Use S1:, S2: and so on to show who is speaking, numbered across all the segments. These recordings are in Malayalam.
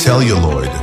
S1: celluloid.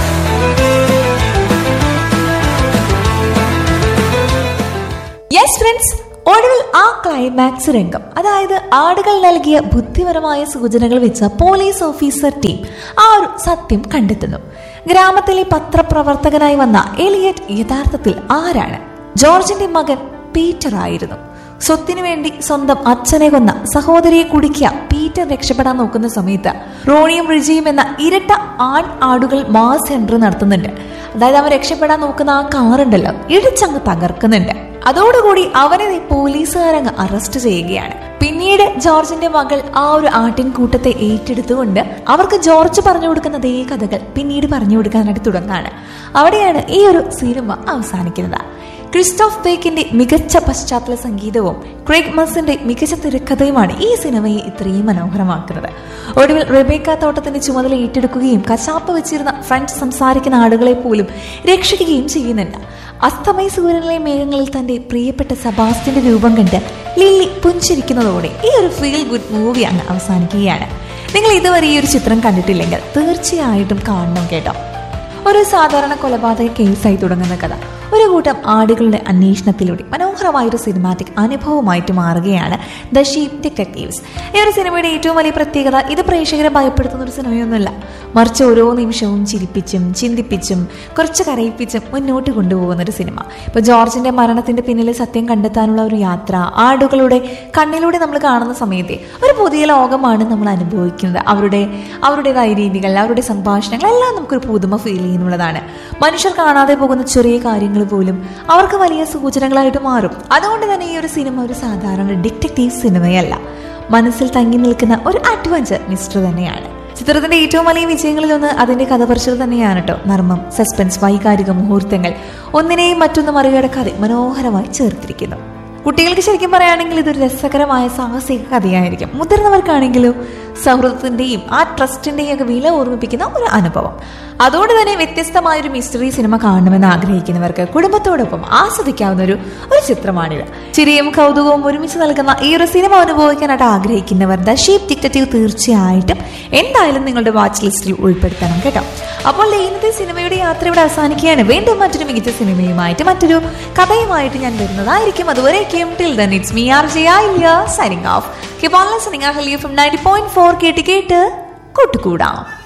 S2: യെസ് ഫ്രണ്ട്സ് ഒടുവിൽ ആ ക്ലൈമാക്സ് രംഗം അതായത് ആടുകൾ നൽകിയ ബുദ്ധിപരമായ സൂചനകൾ വെച്ച പോലീസ് ഓഫീസർ ടീം ആ ഒരു സത്യം കണ്ടെത്തുന്നു ഗ്രാമത്തിലെ പത്രപ്രവർത്തകനായി വന്ന എലിയറ്റ് യഥാർത്ഥത്തിൽ ആരാണ് ജോർജിന്റെ മകൻ പീറ്റർ ആയിരുന്നു സ്വത്തിനു വേണ്ടി സ്വന്തം അച്ഛനെ കൊന്ന സഹോദരിയെ കുടിക്കുക പീറ്റർ രക്ഷപ്പെടാൻ നോക്കുന്ന സമയത്ത് റോണിയും റിജിയും എന്ന ഇരട്ട ആൺ ആടുകൾ മാസ് എൻട്രി നടത്തുന്നുണ്ട് അതായത് അവൻ രക്ഷപ്പെടാൻ നോക്കുന്ന ആ കാറുണ്ടല്ലോ ഇടിച്ചങ്ങ് തകർക്കുന്നുണ്ട് അതോടുകൂടി അവനെ ദേ പോലീസുകാരങ്ങ് അറസ്റ്റ് ചെയ്യുകയാണ് പിന്നീട് ജോർജിന്റെ മകൾ ആ ഒരു ആട്ടിൻകൂട്ടത്തെ ഏറ്റെടുത്തുകൊണ്ട് അവർക്ക് ജോർജ് പറഞ്ഞു കൊടുക്കുന്ന അതേ കഥകൾ പിന്നീട് പറഞ്ഞു കൊടുക്കാനായിട്ട് തുടങ്ങാണ് അവിടെയാണ് ഈ ഒരു സിനിമ അവസാനിക്കുന്നത് ക്രിസ്റ്റോഫ് ബേക്കിന്റെ മികച്ച പശ്ചാത്തല സംഗീതവും ക്രേഗ് മസിന്റെ മികച്ച തിരക്കഥയുമാണ് ഈ സിനിമയെ ഇത്രയും മനോഹരമാക്കുന്നത് ഒടുവിൽ റെബേക്ക തോട്ടത്തിന്റെ ചുമതല ഏറ്റെടുക്കുകയും കശാപ്പ് വെച്ചിരുന്ന ഫ്രഞ്ച് സംസാരിക്കുന്ന ആളുകളെ പോലും രക്ഷിക്കുകയും ചെയ്യുന്നുണ്ട് അസ്തമയ സൂര്യനിലെ മേഘങ്ങളിൽ തന്റെ പ്രിയപ്പെട്ട സബാസ്റ്റിന്റെ രൂപം കണ്ട് ലില്ലി പുഞ്ചിരിക്കുന്നതോടെ ഈ ഒരു ഫീൽ ഗുഡ് മൂവി അങ്ങ് അവസാനിക്കുകയാണ് നിങ്ങൾ ഇതുവരെ ഈ ഒരു ചിത്രം കണ്ടിട്ടില്ലെങ്കിൽ തീർച്ചയായിട്ടും കാണണം കേട്ടോ ഒരു സാധാരണ കൊലപാതക കേസായി തുടങ്ങുന്ന കഥ ഒരു കൂട്ടം ആടുകളുടെ അന്വേഷണത്തിലൂടെ മനോഹരമായ ഒരു സിനിമാറ്റിക് അനുഭവമായിട്ട് മാറുകയാണ് ദ ഷീപ് ഡിറ്റക്റ്റീവ്സ് ഈ ഒരു സിനിമയുടെ ഏറ്റവും വലിയ പ്രത്യേകത ഇത് പ്രേക്ഷകരെ ഭയപ്പെടുത്തുന്ന ഒരു സിനിമയൊന്നുമല്ല മറിച്ച് ഓരോ നിമിഷവും ചിരിപ്പിച്ചും ചിന്തിപ്പിച്ചും കുറച്ച് കരയിപ്പിച്ചും മുന്നോട്ട് കൊണ്ടുപോകുന്ന ഒരു സിനിമ ഇപ്പൊ ജോർജിന്റെ മരണത്തിന്റെ പിന്നിലെ സത്യം കണ്ടെത്താനുള്ള ഒരു യാത്ര ആടുകളുടെ കണ്ണിലൂടെ നമ്മൾ കാണുന്ന സമയത്തെ ഒരു പുതിയ ലോകമാണ് നമ്മൾ അനുഭവിക്കുന്നത് അവരുടെ അവരുടേതായ രീതികൾ അവരുടെ സംഭാഷണങ്ങൾ എല്ലാം നമുക്കൊരു പുതുമ ഫീൽ ചെയ്യുന്നുള്ളതാണ് മനുഷ്യർ കാണാതെ പോകുന്ന ചെറിയ കാര്യങ്ങൾ പോലും അവർക്ക് വലിയ സൂചനകളായിട്ട് മാറും അതുകൊണ്ട് തന്നെ ഈ ഒരു സിനിമ ഒരു സാധാരണ ഡിറ്റക്റ്റീവ് സിനിമയല്ല മനസ്സിൽ തങ്ങി നിൽക്കുന്ന ഒരു അഡ്വഞ്ചർ മിസ്റ്റർ തന്നെയാണ് ചിത്രത്തിന്റെ ഏറ്റവും വലിയ വിജയങ്ങളിലൊന്ന് അതിന്റെ കഥ പറച്ചിൽ തന്നെയാണ് കേട്ടോ നർമ്മം സസ്പെൻസ് വൈകാരിക മുഹൂർത്തങ്ങൾ ഒന്നിനെയും മറ്റൊന്ന് മറികടക്കാതെ മനോഹരമായി ചേർത്തിരിക്കുന്നു കുട്ടികൾക്ക് ശരിക്കും പറയുകയാണെങ്കിൽ ഇതൊരു രസകരമായ സാഹസിക കഥയായിരിക്കും മുതിർന്നവർക്കാണെങ്കിലും സൗഹൃദത്തിന്റെയും ആ ട്രസ്റ്റിന്റെയും ഒക്കെ വില ഓർമ്മിപ്പിക്കുന്ന ഒരു അനുഭവം അതുകൊണ്ട് തന്നെ വ്യത്യസ്തമായ ഒരു മിസ്റ്ററി സിനിമ കാണണമെന്ന് ആഗ്രഹിക്കുന്നവർക്ക് കുടുംബത്തോടൊപ്പം ആസ്വദിക്കാവുന്ന ഒരു ഒരു ചിത്രമാണിത് ചിരിയും കൗതുകവും ഒരുമിച്ച് നൽകുന്ന ഈ ഒരു സിനിമ അനുഭവിക്കാനായിട്ട് ആഗ്രഹിക്കുന്നവർ ദ ഷീപ് ടിക്കറ്റീവ് തീർച്ചയായിട്ടും എന്തായാലും നിങ്ങളുടെ വാച്ച് ലിസ്റ്റിൽ ഉൾപ്പെടുത്തണം കേട്ടോ അപ്പോൾ ഇന്നത്തെ സിനിമയുടെ യാത്ര ഇവിടെ അവസാനിക്കുകയാണ് വീണ്ടും മറ്റൊരു മികച്ച സിനിമയുമായിട്ട് മറ്റൊരു കഥയുമായിട്ട് ഞാൻ വരുന്നതായിരിക്കും അതുവരേക്കും till then it's me R J ആയില്ല signing off keep on listening from ninety point four കേട്ട് കേട്ട് കൂട്ടുകൂടാം